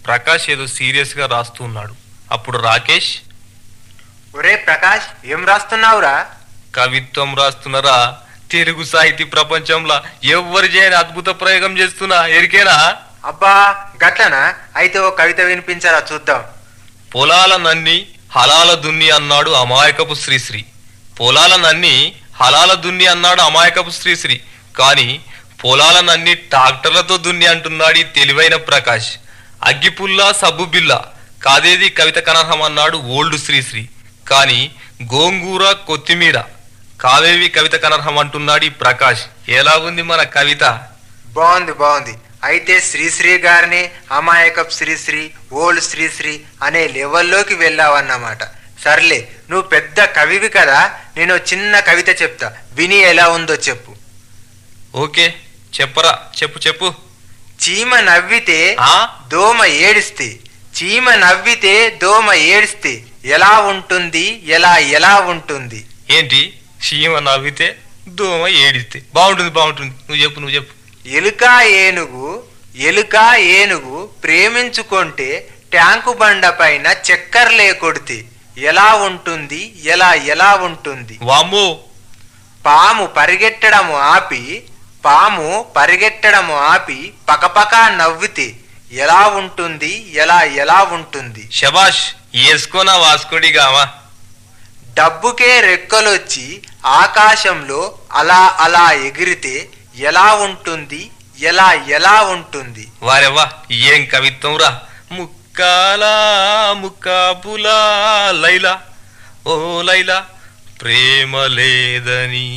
ప్రకాష్ ఏదో సీరియస్ గా రాస్తున్నాడు అప్పుడు రాకేష్ ఒరే ప్రకాష్ ఏం రాస్తున్నావురా కవిత్వం రాస్తున్నారా తెలుగు సాహితీ ప్రపంచంలో ఎవ్వరు చేయని అద్భుత ప్రయోగం చేస్తున్నా ఎరికేనా అబ్బా గట్లనా అయితే ఓ కవిత వినిపించరా చూద్దాం పొలాల నన్ని హలాల దున్ని అన్నాడు అమాయకపు శ్రీశ్రీ పొలాల నన్ని హలాల దున్ని అన్నాడు అమాయకపు శ్రీశ్రీ కానీ పొలాల నన్ని ట్రాక్టర్లతో దున్ని అంటున్నాడు ఈ తెలివైన ప్రకాష్ అగ్గిపుల్ల సబ్బు బిల్ల కాదేది కవిత కనర్హం అన్నాడు ఓల్డ్ శ్రీశ్రీ కానీ గోంగూర కొత్తిమీర కావేవి కవిత కనర్హం అంటున్నాడు ఈ ప్రకాష్ ఎలా ఉంది మన కవిత బాగుంది బాగుంది అయితే శ్రీశ్రీ గారిని అమాయకప్ శ్రీశ్రీ ఓల్డ్ శ్రీశ్రీ అనే లెవెల్లోకి వెళ్ళావన్నమాట సర్లే నువ్వు పెద్ద కవివి కదా నేను చిన్న కవిత చెప్తా విని ఎలా ఉందో చెప్పు ఓకే చెప్పరా చెప్పు చెప్పు చీమ నవ్వితే ఆ దోమ ఏడిస్తే చీమ నవ్వితే దోమ ఏడిస్తే ఎలా ఉంటుంది ఎలా ఎలా ఉంటుంది ఏంటి చీమ నవ్వితే దోమ ఏడిస్తే బాగుంటుంది బాగుంటుంది నువ్వు చెప్పు నువ్వు చెప్పు ఎలుక ఏనుగు ఎలుక ఏనుగు ప్రేమించుకుంటే ట్యాంకు బండ పైన చక్కర్లే కొడితే ఎలా ఉంటుంది ఎలా ఎలా ఉంటుంది వామ్మో పాము పరిగెట్టడము ఆపి పాము పరిగెట్టడము ఆపి పకపకా నవ్వితే ఎలా ఉంటుంది ఎలా ఎలా ఉంటుంది శబాష్ వేసుకోనా వాస్కోడి గామా డబ్బుకే రెక్కలొచ్చి ఆకాశంలో అలా అలా ఎగిరితే ఎలా ఉంటుంది ఎలా ఎలా ఉంటుంది వారెవ్వా ఏం కవిత్వం రా ముక్కాలా ముక్కాపులా లైలా ఓ లైలా ప్రేమ లేదని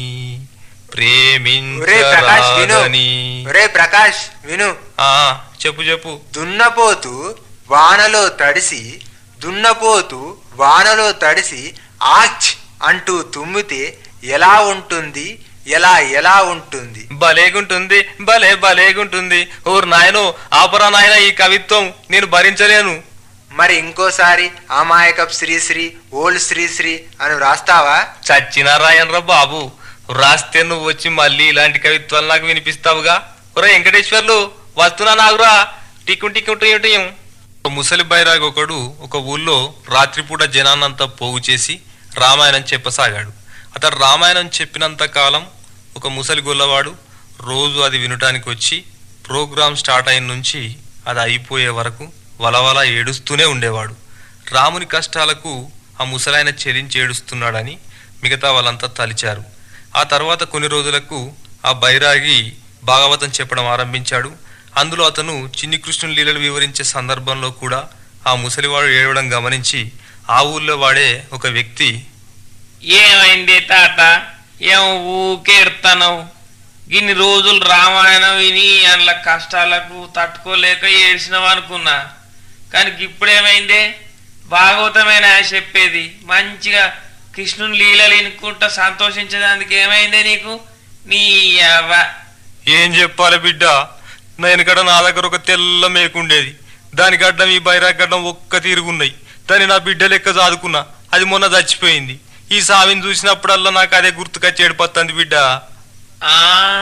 ఒరే ప్రకాష్ విను ప్రేమించరాదని ఒరే ప్రకాష్ విను ఆ చెప్పు చెప్పు దున్నపోతు వానలో తడిసి దున్నపోతు వానలో తడిసి ఆచ్ అంటూ తుమ్మితే ఎలా ఉంటుంది ఎలా ఎలా ఉంటుంది భలేగుంటుంది భలే భలేగుంటుంది ఓరు నాయనో ఆపరా నాయన ఈ కవిత్వం నేను భరించలేను మరి ఇంకోసారి అమాయకప్ శ్రీశ్రీ ఓల్డ్ శ్రీశ్రీ అని రాస్తావా చచ్చిన రాయనరా బాబు రాస్తే నువ్వు వచ్చి మళ్ళీ ఇలాంటి కవిత్వాలు నాకు వినిపిస్తావుగా ఒరే వెంకటేశ్వర్లు వస్తున్నా నాగురా టిక్కు టిక్కు టియ్యం టియ్యం. ఒక ముసలి బైరాగి ఒకడు ఒక ఊళ్ళో రాత్రిపూట జనాన్నంతా పోగు చేసి రామాయణం చెప్పసాగాడు అతడు రామాయణం చెప్పినంత కాలం ఒక ముసలి గొల్లవాడు రోజు అది వినటానికి వచ్చి ప్రోగ్రాం స్టార్ట్ అయిన నుంచి అది అయిపోయే వరకు వలవల ఏడుస్తూనే ఉండేవాడు రాముని కష్టాలకు ఆ ముసలాయన చెరించి ఏడుస్తున్నాడని మిగతా వాళ్ళంతా తలిచారు ఆ తర్వాత కొన్ని రోజులకు ఆ బైరాగి భాగవతం చెప్పడం ఆరంభించాడు అందులో అతను చిన్ని కృష్ణుని లీలలు వివరించే సందర్భంలో కూడా ఆ ముసలివాడు ఏడవడం గమనించి ఆ ఊళ్ళో వాడే ఒక వ్యక్తి ఏమైంది తాత ఏం ఊకెడతావు ఇన్ని రోజులు రామాయణం విని అందులో కష్టాలకు తట్టుకోలేక ఏడ్చినావు అనుకున్నా కానీ ఇప్పుడేమైంది భాగవతమైన చెప్పేది మంచిగా కృష్ణుని లీలలు వినుకుంటా సంతోషించడానికి ఏమైంది నీకు నీ అవ్వ ఏం చెప్పాలి బిడ్డ నేను కడ నా దగ్గర ఒక తెల్ల మేకుండేది దాని గడ్డం ఈ బైరాగ్ గడ్డం ఒక్క తీరుగున్నాయి దాన్ని నా బిడ్డ లెక్క చాదుకున్నా అది మొన్న చచ్చిపోయింది ఈ సావిని చూసినప్పుడల్లా నాకు అదే గుర్తుకొచ్చి ఏడిపోతుంది బిడ్డ ఆ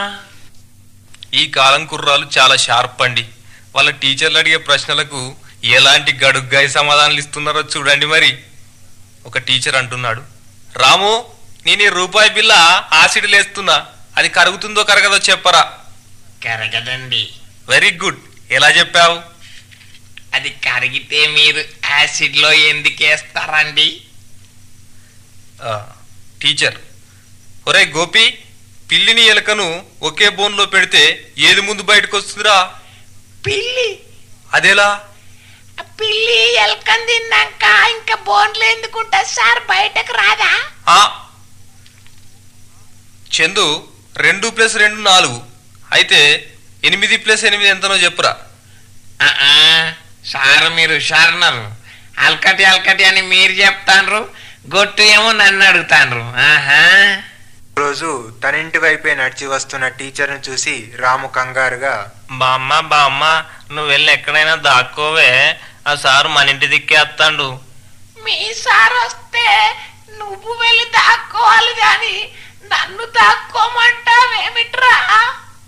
ఈ కాలం కుర్రాలు చాలా షార్ప్ అండి వాళ్ళ టీచర్లు అడిగే ప్రశ్నలకు ఎలాంటి గడుగ్గాయి సమాధానాలు ఇస్తున్నారో చూడండి మరి ఒక టీచర్ అంటున్నాడు రాము నేను ఈ రూపాయి బిల్ల ఆసిడ్ లేస్తున్నా అది కరుగుతుందో కరగదో చెప్పరా కరగదండి వెరీ గుడ్ ఎలా చెప్పావు అది కరిగితే మీరు యాసిడ్ లో ఎందుకేస్తారండి ఆ, టీచర్ ఒరే గోపి పిల్లిని ఎలకను ఒకే బోన్లో పెడితే ఏది ముందు బయటకు వస్తుందిరా పిల్లి అదేలా ఆ పిల్లి ఎలకం తిన్నాక ఇంకా బోన్లు ఎందుకుంటా సార్ బయటకు రాదా ఆ చందు రెండు ప్లస్ రెండు నాలుగు అయితే ఎనిమిది ప్లస్ ఎనిమిది ఎంతనో చెప్పురా ఆ, ఆ, సార్ మీరు షార్నరు అల్కటి అల్కటి అని మీరు చెప్తాండ్రు గొట్టు ఏమో నన్ను అడుగుతాండ్రు ఆహా రోజు తన ఇంటి వైపే నడిచి వస్తున్న టీచర్ను చూసి రాము కంగారుగా బామ్మ బామ్మ నువ్వు వెళ్ళి ఎక్కడైనా దాక్కోవే ఆ సారు మన ఇంటి దిక్కేస్తాడు మీ సార్ వస్తే నువ్వు వెళ్ళి దాక్కోవాలి గాని నన్ను దాక్కోమంటావేమిట్రా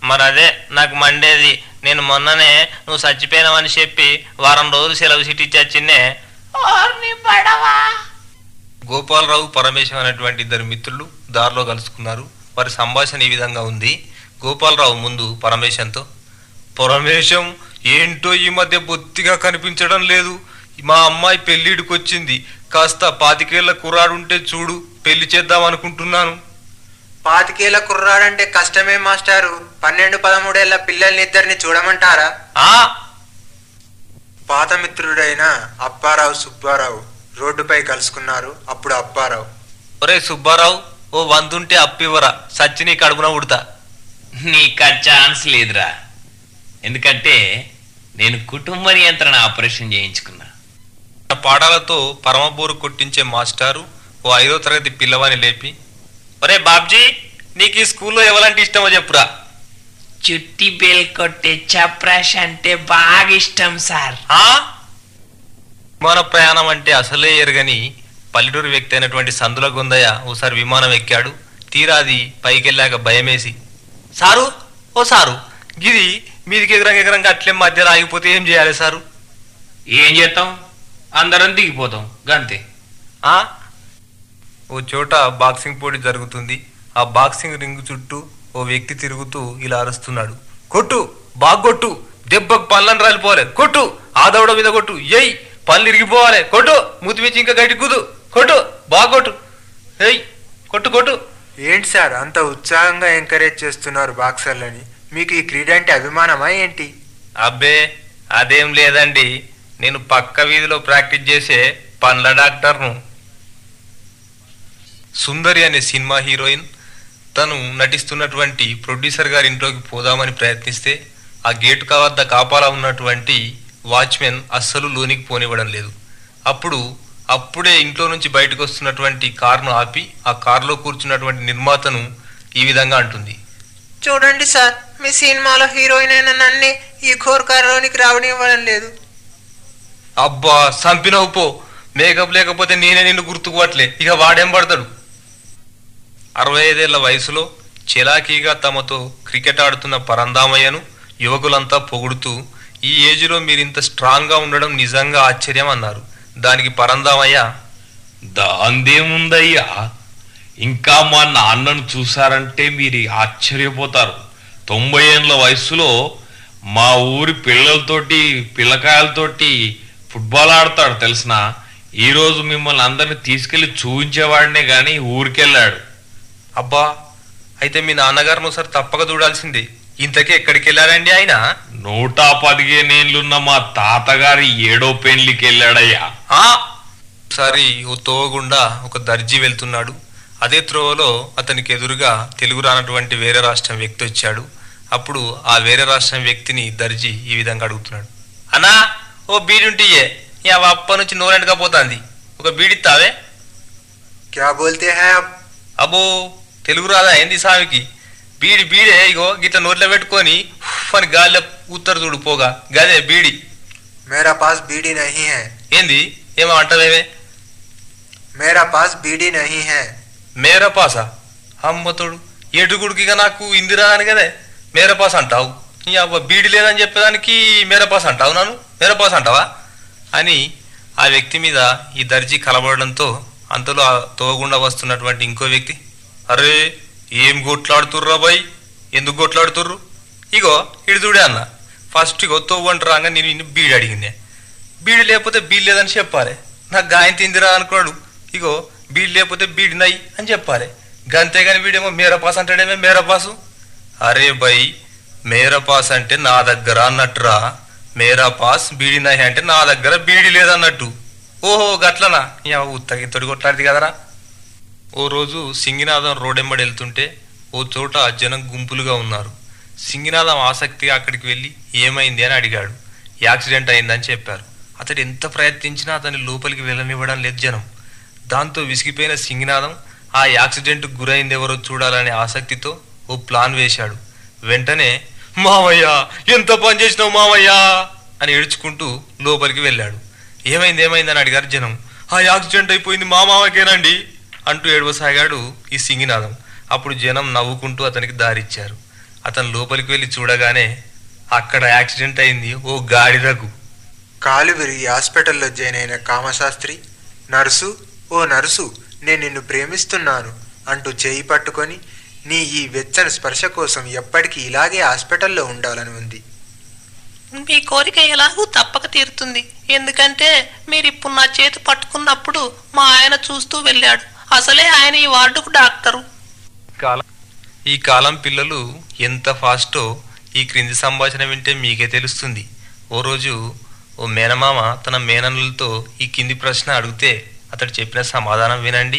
మరి అదే నాకు మండేది నేను మొన్ననే నువ్వు చచ్చిపోయినావని చెప్పి వారం రోజులు సెలవు సీట్ ఇచ్చి వచ్చిన్నే ఓర్ని పడవా గోపాలరావు పరమేశం అనేటువంటి ఇద్దరు మిత్రులు దారిలో కలుసుకున్నారు వారి సంభాషణ ఈ విధంగా ఉంది గోపాలరావు ముందు పరమేశంతో పరమేశం ఏంటో ఈ మధ్య బొత్తిగా కనిపించడం లేదు మా అమ్మాయి పెళ్ళిడికి వచ్చింది కాస్త పాతికేళ్ల కుర్రాడుంటే చూడు పెళ్లి చేద్దాం అనుకుంటున్నాను పాతికేళ్ల కుర్రాడంటే కష్టమే మాస్టారు పన్నెండు పదమూడేళ్ల పిల్లల్ని ఇద్దరిని చూడమంటారా ఆ పాత మిత్రుడైన అప్పారావు సుబ్బారావు రోడ్డుపై కలుసుకున్నారు అప్పుడు అప్పారావు ఒరే సుబ్బారావు ఓ వంతుంటే అప్పివ్వరా సచ్చి నీ కడుపున ఉడతా నీకు ఆ ఛాన్స్ లేదురా ఎందుకంటే నేను కుటుంబ నియంత్రణ ఆపరేషన్ చేయించుకున్నా పాఠాలతో పరమబోరు కొట్టించే మాస్టారు ఓ ఐదో తరగతి పిల్లవాని లేపి ఒరే బాబ్జీ నీకు ఈ స్కూల్లో ఎవరంటే ఇష్టమో చెప్పురా చుట్టి బేల్ కొట్టే చప్రాష్ అంటే బాగా ఇష్టం సార్ ఆ విమాన ప్రయాణం అంటే అసలే ఎరగని పల్లెటూరు వ్యక్తి అయినటువంటి సందుల గుందయ్య ఓసారి విమానం ఎక్కాడు తీరాది పైకెళ్ళాక భయమేసి సారు ఓ సారు గిది మీదికి ఎగరం ఎగరంగా అట్లే మధ్యలో ఆగిపోతే ఏం చేయాలి సారు ఏం చేస్తాం అందరం దిగిపోతాం గంతే ఆ ఓ చోట బాక్సింగ్ పోటీ జరుగుతుంది ఆ బాక్సింగ్ రింగ్ చుట్టూ ఓ వ్యక్తి తిరుగుతూ ఇలా అరుస్తున్నాడు కొట్టు బాగొట్టు దెబ్బకు పళ్ళని రాలిపోవాలి కొట్టు ఆదవడ మీద కొట్టు ఎయ్ పళ్ళు ఇరిగిపోవాలి కొట్టు మూతిమించి ఇంకా గట్టి కుదు కొట్టు బాగొట్టు ఎయ్ కొట్టు కొట్టు ఏంటి సార్ అంత ఉత్సాహంగా ఎంకరేజ్ చేస్తున్నారు బాక్సర్లని మీకు ఈ క్రీడ అంటే అభిమానమా ఏంటి అబ్బే అదేం లేదండి నేను పక్క వీధిలో ప్రాక్టీస్ చేసే పండ్ల డాక్టర్ను సుందరి అనే సినిమా హీరోయిన్ తను నటిస్తున్నటువంటి ప్రొడ్యూసర్ గారి ఇంట్లోకి పోదామని ప్రయత్నిస్తే ఆ గేటు వద్ద కాపాలా ఉన్నటువంటి వాచ్మెన్ అస్సలు లోనికి పోనివ్వడం లేదు అప్పుడు అప్పుడే ఇంట్లో నుంచి బయటకు వస్తున్నటువంటి కారును ఆపి ఆ కారులో కూర్చున్నటువంటి నిర్మాతను ఈ విధంగా అంటుంది చూడండి సార్ మీ సినిమాలో హీరోయిన్ అయిన నన్నే ఈ ఘోర్ కారులోనికి రావనివ్వడం లేదు అబ్బా సంపినవు పో మేకప్ లేకపోతే నేనే నిన్ను గుర్తుకోవట్లే ఇక వాడేం పడతాడు అరవై ఐదేళ్ల వయసులో చెలాకీగా తమతో క్రికెట్ ఆడుతున్న పరందామయ్యను యువకులంతా పొగుడుతూ ఈ ఏజ్లో మీరింత స్ట్రాంగ్గా ఉండడం నిజంగా ఆశ్చర్యం అన్నారు దానికి పరందామయ్య దాందేముందయ్యా ఇంకా మా నాన్నను చూసారంటే మీరు ఆశ్చర్యపోతారు తొంభై ఏళ్ళ వయసులో మా ఊరి పిల్లలతోటి పిల్లకాయలతోటి ఫుట్బాల్ ఆడతాడు తెలిసిన ఈరోజు మిమ్మల్ని అందరిని తీసుకెళ్లి చూపించేవాడినే గాని ఊరికెళ్ళాడు అబ్బా అయితే మీ నాన్నగారిని ఒకసారి తప్పక చూడాల్సిందే ఇంతకీ ఎక్కడికి వెళ్ళారండి ఆయన నూట పదిహేనేళ్లున్న మా తాతగారి ఏడో పెళ్లికి వెళ్ళాడయ్యా ఆ ఒకసారి ఓ తోవగుండా ఒక దర్జీ వెళ్తున్నాడు అదే త్రోవలో అతనికి ఎదురుగా తెలుగు రానటువంటి వేరే రాష్ట్రం వ్యక్తి వచ్చాడు అప్పుడు ఆ వేరే రాష్ట్రం వ్యక్తిని దర్జీ ఈ విధంగా అడుగుతున్నాడు అన్నా ఓ బీడి ఉంటియే యా అప్ప నుంచి నోరెండుగా పోతాంది ఒక బీడిస్తావే క్యా బోల్తే హై అబ్ అబ్బో తెలుగు రాదా ఏంది సామికి బీడి బీడే ఇగో గిట్ల నోట్లో పెట్టుకొని హుఫ్ అని గాలిలో ఊత్తరు చూడు పోగా గదే బీడి మేరా పాస్ బీడీ నహీ హై ఏంది ఏమో అంటవేమే మేరా పాస్ బీడీ నహీ హై మేర పాసా అమ్మతోడు ఏటుగుడికిగా నాకు ఇందిరా అని కదే మేర పాస్ అంటావు నీ అవ్వ బీడి లేదని చెప్పేదానికి మేర పాస్ అంటావు నన్ను మేర పాస్ అంటావా అని ఆ వ్యక్తి మీద ఈ దర్జీ కలబడడంతో అంతలో ఆ తోగుండా వస్తున్నటువంటి ఇంకో వ్యక్తి అరే ఏం కొట్లాడుతుర్రా బాయ్ ఎందుకు కొట్లాడుతుర్రు ఇగో ఇడు చూడే అన్న ఫస్ట్ ఇగో తోవంట రాగా నేను ఇన్ని బీడి అడిగిందే బీడి లేకపోతే బీడి లేదని చెప్పాలి నాకు గాయం తిందిరా అనుకోడు ఇగో బీడి లేకపోతే బీడి నై అని చెప్పాలి గంతేగాని వీడేమో మేర పాస్ అంటాడేమో మేర పాసు అరే బై మేర పాస్ అంటే నా దగ్గర అన్నట్టురా మేరా పాస్ బీడి నై అంటే నా దగ్గర బీడి లేదన్నట్టు ఓహో గట్లనా యా ఉత్తగి తొడి కొట్లాడిది కదరా ఓ రోజు సింగినాథం రోడెంబడి వెళ్తుంటే ఓ చోట జనం గుంపులుగా ఉన్నారు సింగినాథం ఆసక్తిగా అక్కడికి వెళ్ళి ఏమైంది అని అడిగాడు యాక్సిడెంట్ అయిందని చెప్పారు అతడు ఎంత ప్రయత్నించినా అతని లోపలికి వెళ్ళనివ్వడం లేదు జనం దాంతో విసిగిపోయిన సింగినాథం ఆ యాక్సిడెంట్ గురైంది ఎవరో చూడాలనే ఆసక్తితో ఓ ప్లాన్ వేశాడు వెంటనే మావయ్య ఎంత పని చేసినావు మావయ్య అని ఏడ్చుకుంటూ లోపలికి వెళ్ళాడు ఏమైంది ఏమైంది అని అడిగారు జనం ఆ యాక్సిడెంట్ అయిపోయింది మా మామకేనండి అంటూ ఏడవసాగాడు ఈ సింగినాథం అప్పుడు జనం నవ్వుకుంటూ అతనికి దారిచ్చారు అతను లోపలికి వెళ్ళి చూడగానే అక్కడ యాక్సిడెంట్ అయింది ఓ గాడిదకు కాలు విరిగి హాస్పిటల్లో జాయిన్ అయిన కామశాస్త్రి నర్సు ఓ నర్సు నేను నిన్ను ప్రేమిస్తున్నాను అంటూ చేయి పట్టుకొని నీ ఈ వెచ్చని స్పర్శ కోసం ఎప్పటికీ ఇలాగే హాస్పిటల్లో ఉండాలని ఉంది మీ కోరిక ఎలాగూ తప్పక తీరుతుంది ఎందుకంటే మీరు ఇప్పుడు నా చేతి పట్టుకున్నప్పుడు మా ఆయన చూస్తూ వెళ్ళాడు అసలే ఆయన ఈ వార్డుకు డాక్టరు కాలం ఈ కాలం పిల్లలు ఎంత ఫాస్టో ఈ క్రింది సంభాషణ వింటే మీకే తెలుస్తుంది ఓ రోజు ఓ మేనమామ తన మేనన్నులతో ఈ కింది ప్రశ్న అడిగితే అతడు చెప్పిన సమాధానం వినండి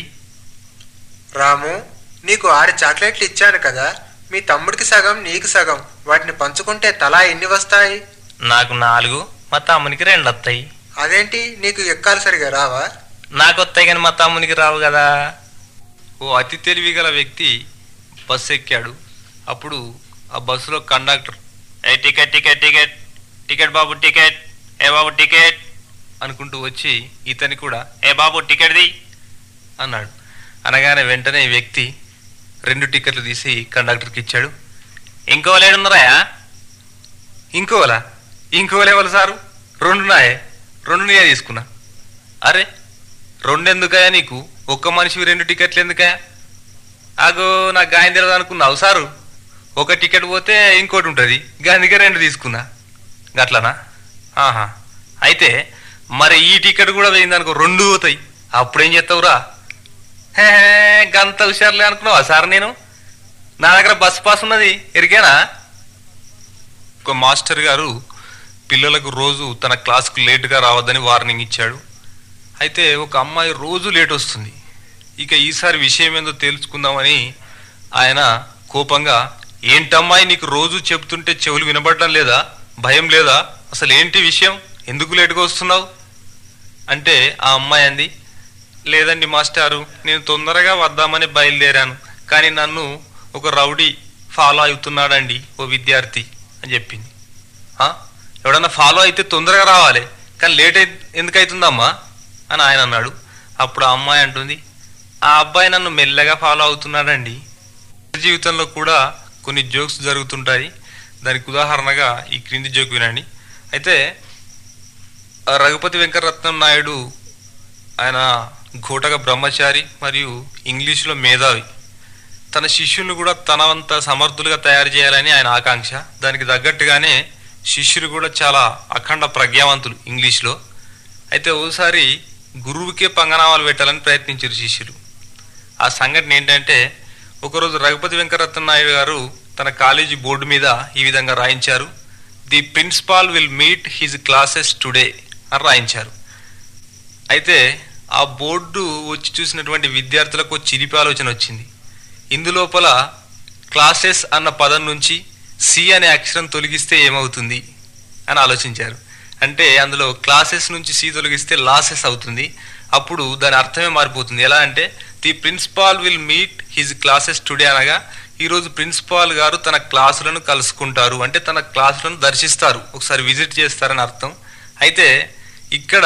రాము నీకు ఆరు చాక్లెట్లు ఇచ్చాను కదా మీ తమ్ముడికి సగం నీకు సగం వాటిని పంచుకుంటే తలా ఎన్ని వస్తాయి నాకు నాలుగు మా తమ్మునికి రెండు వస్తాయి అదేంటి నీకు ఎక్కాలు సరిగా రావా నాకు వస్తాయి కానీ మా తమ్మునికి రావు కదా ఓ అతి తెలివి గల వ్యక్తి బస్సు ఎక్కాడు అప్పుడు ఆ బస్సులో కండక్టర్ ఏ టికెట్ టికెట్ టికెట్ టికెట్ బాబు టికెట్ ఏ బాబు టికెట్ అనుకుంటూ వచ్చి ఇతని కూడా ఏ బాబు టికెట్ది అన్నాడు అనగానే వెంటనే ఈ వ్యక్తి రెండు టికెట్లు తీసి కండక్టర్కి ఇచ్చాడు ఇంకో లేడున్నారా ఇంకోలా ఇంకో లేవలు సారు రెండున్నాయే రెండు నేనే తీసుకున్నా అరే రెండు ఎందుకయా నీకు ఒక్క మనిషివి రెండు టికెట్లు ఎందుకయా ఆగో నాకు గాయం తెలియదు అనుకున్నావు సారు ఒక టికెట్ పోతే ఇంకోటి ఉంటుంది అందుకే రెండు తీసుకున్నా గట్లనా ఆహా అయితే మరి ఈ టికెట్ కూడా పోయిందనుకో రెండు పోతాయి అప్పుడేం చేస్తావురా హే గంత హుషారులే అనుకున్నావా సార్ నేను నా దగ్గర బస్ పాస్ ఉన్నది ఎరికేనా ఒక మాస్టర్ గారు పిల్లలకు రోజు తన క్లాస్కు లేటుగా రావద్దని వార్నింగ్ ఇచ్చాడు అయితే ఒక అమ్మాయి రోజు లేట్ వస్తుంది ఇక ఈసారి విషయం ఏందో తెలుసుకుందామని ఆయన కోపంగా ఏంటమ్మాయి నీకు రోజు చెప్తుంటే చెవులు వినబడటం లేదా భయం లేదా అసలు ఏంటి విషయం ఎందుకు లేటుగా వస్తున్నావు అంటే ఆ అమ్మాయి అంది లేదండి మాస్టారు నేను తొందరగా వద్దామని బయలుదేరాను కానీ నన్ను ఒక రౌడీ ఫాలో అవుతున్నాడండి ఓ విద్యార్థి అని చెప్పింది "ఆ? ఎవడన్నా ఫాలో అయితే తొందరగా రావాలి కానీ లేట్ అయి ఎందుకు అవుతుందమ్మా అని ఆయన అన్నాడు అప్పుడు ఆ అమ్మాయి అంటుంది ఆ అబ్బాయి నన్ను మెల్లగా ఫాలో అవుతున్నాడండి జీవితంలో కూడా కొన్ని జోక్స్ జరుగుతుంటాయి దానికి ఉదాహరణగా ఈ క్రింది జోక్ వినండి అయితే ఆ రఘుపతి వెంకటరత్నం నాయుడు ఆయన ఘోటక బ్రహ్మచారి మరియు ఇంగ్లీషులో మేధావి తన శిష్యులను కూడా తన వంత సమర్థులుగా తయారు చేయాలని ఆయన ఆకాంక్ష దానికి తగ్గట్టుగానే శిష్యులు కూడా చాలా అఖండ ప్రజ్ఞావంతులు ఇంగ్లీష్లో అయితే ఓసారి గురువుకే పంగనామాలు పెట్టాలని ప్రయత్నించారు శిష్యులు ఆ సంఘటన ఏంటంటే ఒకరోజు రఘుపతి వెంకటరత్న నాయుడు గారు తన కాలేజీ బోర్డు మీద ఈ విధంగా రాయించారు the principal will meet his classes today అని రాయించారు అయితే ఆ బోర్డు వచ్చి చూసినటువంటి విద్యార్థులకు ఒక చిలిపి ఆలోచన వచ్చింది ఇందులోపల క్లాసెస్ అన్న పదం నుంచి సి అనే అక్షరం తొలగిస్తే ఏమవుతుంది అని ఆలోచించారు అంటే అందులో క్లాసెస్ నుంచి సి తొలగిస్తే లాసెస్ అవుతుంది అప్పుడు దాని అర్థమే మారిపోతుంది ఎలా అంటే the principal will meet his classes today అనగా ఈరోజు ప్రిన్సిపాల్ గారు తన క్లాసులను కలుసుకుంటారు అంటే తన క్లాసులను దర్శిస్తారు ఒకసారి విజిట్ చేస్తారని అర్థం అయితే ఇక్కడ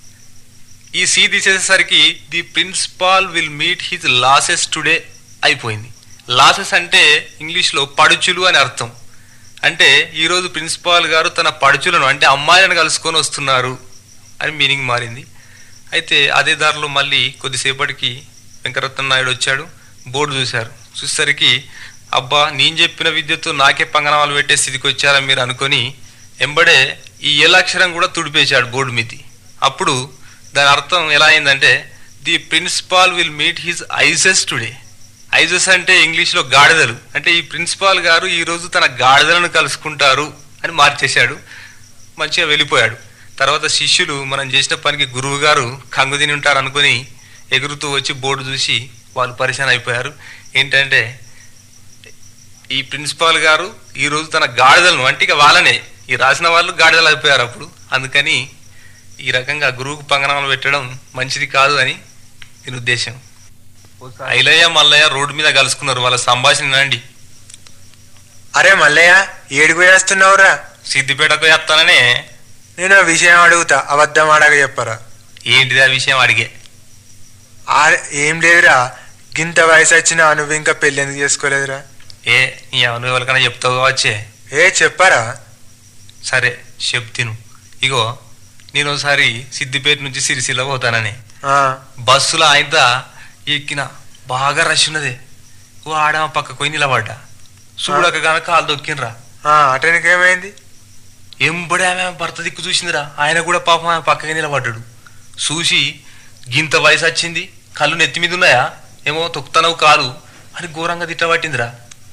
ఈ సి తీసేసరికి the principal will meet his lasses today అయిపోయింది లాసెస్ అంటే ఇంగ్లీష్లో పడుచులు అని అర్థం అంటే ఈరోజు ప్రిన్సిపాల్ గారు తన పడుచులను అంటే అమ్మాయిలను కలుసుకొని వస్తున్నారు అని మీనింగ్ మారింది అయితే అదే దారిలో మళ్ళీ కొద్దిసేపటికి వెంకటరత్న నాయుడు వచ్చాడు బోర్డు చూశారు చూసేసరికి అబ్బా నేను చెప్పిన విద్యతో నాకే పంగనామాలు పెట్టే స్థితికి వచ్చారని మీరు అనుకొని ఎంబడే ఈ ఎలాక్షరం కూడా తుడిపేశాడు బోర్డు మీది అప్పుడు దాని అర్థం ఎలా అయిందంటే the principal will meet his asses today asses అంటే ఇంగ్లీష్లో గాడిదలు అంటే ఈ ప్రిన్సిపాల్ గారు ఈ రోజు తన గాడిదలను కలుసుకుంటారు అని మార్చేశాడు మంచిగా వెళ్ళిపోయాడు తర్వాత శిష్యులు మనం చేసిన పనికి గురువు గారు కంగు తిని ఉంటారు అనుకుని ఎగురుతూ వచ్చి బోర్డు చూసి వాళ్ళు పరిశాన్ అయిపోయారు ఏంటంటే ఈ ప్రిన్సిపాల్ గారు ఈ రోజు తన గాడిదలను అంటే ఇక వాళ్ళనే ఈ రాసిన వాళ్ళు గాడిదలు అయిపోయారు అప్పుడు అందుకని ఈ రకంగా గురువుకు పంగనామాలు పెట్టడం మంచిది కాదు అని దీని ఉద్దేశం ఐలయ్య మల్లయ్య రోడ్డు మీద కలుసుకున్నారు వాళ్ళ సంభాషణ వినండి అరే మల్లయ్య ఏడుగు వేస్తున్నావురా సిద్దిపేటకు వేస్తాననే నేను ఆ విషయం అడుగుతా అబద్ధం అడగ చెప్పరా ఏంటిది ఆ విషయం అడిగే ఆ ఏం లేదురా గింత వయసు వచ్చినా నువ్వు ఇంకా పెళ్ళి ఎందుకు చేసుకోలేదురా ఏ నీ ఎవరు ఎవరికైనా చెప్తావు కావచ్చే ఏ చెప్పారా సరే చెప్తిను ఇగో నేను ఒకసారి సిద్దిపేట నుంచి సిరిసిల్ల పోతానని ఆ, బస్సులో ఆయన ఎక్కిన బాగా రష్ ఉన్నదే ఓ ఆడ పక్క పోయి నిలబడ్డా చూడక కనుక కాలు దొక్కినరా ఆ, అటెనికి ఏమైంది ఎంబడి ఆమె భర్త దిక్కు చూసిందిరా ఆయన కూడా పాపం ఆమె పక్కకి నిలబడ్డాడు చూసి గింత వయసు వచ్చింది కళ్ళు నెత్తి మీద ఉన్నాయా ఏమో తొక్కుతానవు కాలు అని ఘోరంగా తిట్టబట్టిందిరా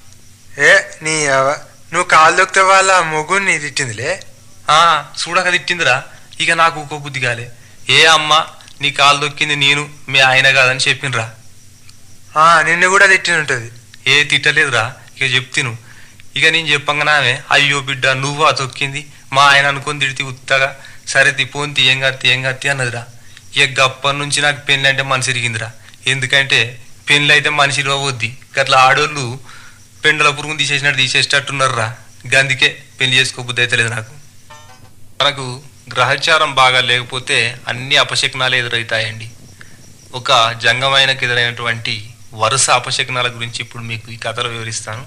ఏ నీ అవ- నువ్వు కాలు దొక్కితే వాళ్ళ మొగుడిని తిట్టిందిలే ఆ చూడక తిట్టిందిరా ఇక నాకు ఊకో బుద్ధి కాలే ఏ అమ్మ నీ కాలు దొక్కింది నేను మీ ఆయన కాదని చెప్పిండ్రా ఆ, నిన్ను కూడా తిట్టిన ఉంటుంది ఏ తిట్టలేదురా ఇక చెప్తిను ఇక నేను చెప్పంగానే అయ్యో బిడ్డ నువ్వా తొక్కింది మా ఆయన అనుకొని తిడితే ఉత్తగా సరే తిపోని ఏం కత్తి ఏం కత్తి అన్నదిరా ఇక గప్పటి నుంచి నాకు పెళ్ళి అంటే మనసు ఇరిగిందిరా ఎందుకంటే పెళ్ళి అయితే మనిషి ఇవ్వవద్ది గట్లా ఆడోళ్ళు పెండల పురుగును తీసేసినట్టు తీసేసేటట్టున్నారురా గందుకే పెళ్లి చేసుకోబుద్ధి అయితే లేదు నాకు మనకు గ్రహచారం బాగా లేకపోతే అన్ని అపశకునాలు ఎదురవుతాయండి ఒక జంగమైనకు ఎదురైనటువంటి వరుస అపశకునాల గురించి ఇప్పుడు మీకు ఈ కథలో వివరిస్తాను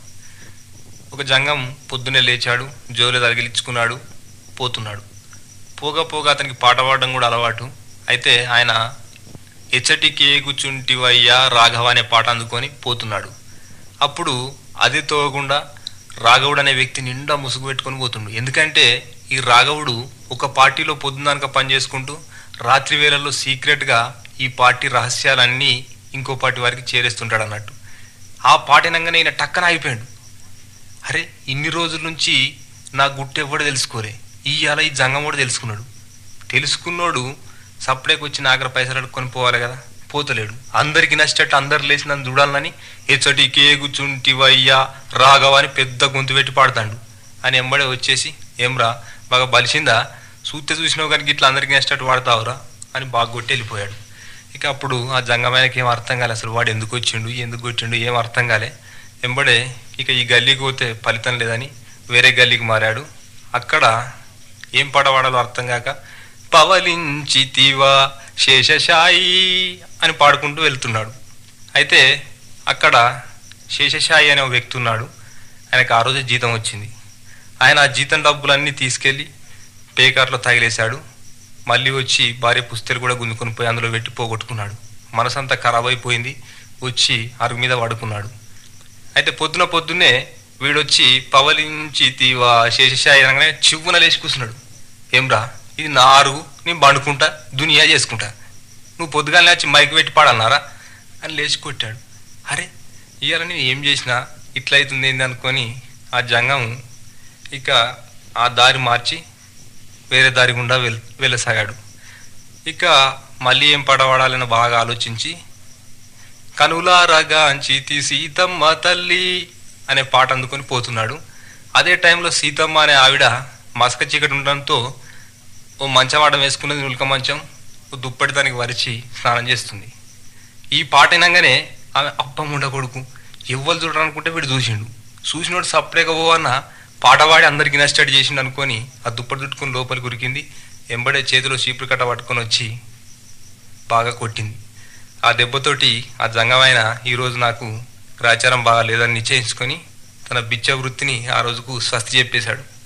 ఒక జంగం పొద్దున్నే లేచాడు జోలు తగిలించుకున్నాడు పోతున్నాడు పోగా పోగా అతనికి పాట పాడడం కూడా అలవాటు అయితే ఆయన ఎచ్చటికి కూర్చుంటివయ్యా రాఘవ అనే పాట అందుకొని పోతున్నాడు అప్పుడు అది తోగకుండా రాఘవుడు అనే వ్యక్తి నిండా ముసుగు పెట్టుకొని పోతుండు ఎందుకంటే ఈ రాఘవుడు ఒక పార్టీలో పొద్దునక పనిచేసుకుంటూ రాత్రి వేళల్లో సీక్రెట్గా ఈ పార్టీ రహస్యాలన్నీ ఇంకో పార్టీ వారికి చేరేస్తుంటాడు అన్నట్టు ఆ పాటినంగానే ఈయన టక్కన అయిపోయాడు అరే ఇన్ని రోజుల నుంచి నా గుట్టు ఎవడు తెలుసుకోలే ఇవాళ ఈ జంగం కూడా తెలుసుకున్నాడు తెలుసుకున్నోడు సప్లైకి వచ్చి నాగర పైసలు అడుక్కొని పోవాలి కదా పోతలేడు అందరికి నచ్చేటట్టు అందరు లేచి నన్ను చూడాలని ఎచ్చటి కేగుచుంటివయ్యా రాఘవ అని పెద్ద గొంతు పెట్టి పాడతాడు అని ఎంబడే వచ్చేసి ఏమ్రా బాగా బలిసిందా చూస్తే చూసినావు కానీ ఇట్లా అందరికి నచ్చేటట్టు వాడతావురా అని బాగా కొట్టి వెళ్ళిపోయాడు ఇక అప్పుడు ఆ జంగమాయనకి ఏం అర్థం కాలే అసలు వాడు ఎందుకు వచ్చిండు ఎందుకు కొట్టిండు ఏం అర్థం కాలే ఎంబడే ఇక ఈ గల్లీకి పోతే ఫలితం లేదని వేరే గల్లీకి మారాడు అక్కడ ఏం పాట పాడాలో అర్థం కాక పవలించితివా శేషశాయి అని పాడుకుంటూ వెళ్తున్నాడు అయితే అక్కడ శేషశాయి అనే ఒక వ్యక్తి ఉన్నాడు ఆయనకు ఆ రోజు జీతం వచ్చింది ఆయన ఆ జీతం డబ్బులన్నీ తీసుకెళ్ళి పేకార్లో తగిలేశాడు మళ్ళీ వచ్చి భార్య పుస్తలు కూడా గుంజుకొని పోయి అందులో పెట్టి పోగొట్టుకున్నాడు మనసంతా ఖరాబ్ అయిపోయింది వచ్చి అరుగు మీద పడుకున్నాడు అయితే పొద్దున పొద్దున్నే వీడొచ్చి పవలించి తీవా శేషశాయి అనగానే చివ్వున లేచి కూర్చున్నాడు ఏమ్రా ఇది నా అరుగు నేను పండుకుంటా దునియా చేసుకుంటా నువ్వు పొద్దుగానే వచ్చి మైక్ పెట్టి పాడన్నారా అని లేచి కొట్టాడు అరే ఇవాళ నేను ఏం చేసినా ఇట్లా అవుతుంది ఏంది అనుకొని ఆ జంగం ఇక ఆ దారి మార్చి వేరే దారి గుండా వెల్ వెళ్ళసాగాడు ఇక మళ్ళీ ఏం పాట పాడాలని బాగా ఆలోచించి కనులారగాంచి తీ సీతమ్మ తల్లి అనే పాట అందుకొని పోతున్నాడు అదే టైంలో సీతమ్మ అనే ఆవిడ మసక చీకటి ఉండడంతో ఓ మంచం ఆడం వేసుకున్నది నులక మంచం ఓ దుప్పటి దానికి వరిచి స్నానం చేస్తుంది ఈ పాట వినంగానే ఆమె అప్పమ్ముండ కొడుకు ఎవ్వరు చూడాలనుకుంటే వీడు చూసిండు చూసినోడు సపరేట్గా పోవన్న పాట పాడి అందరికి నష్టడి చేసిండు అనుకొని ఆ దుప్పటి చుట్టుకొని లోపలికి ఉరికింది ఎంబడే చేతిలో చీపురు కట్ట పట్టుకొని వచ్చి బాగా కొట్టింది ఆ దెబ్బతోటి ఆ జంగమైన ఈరోజు నాకు గ్రాచారం బాగా లేదని నిశ్చయించుకొని తన బిచ్చ వృత్తిని ఆ రోజుకు స్వస్తి చెప్పేశాడు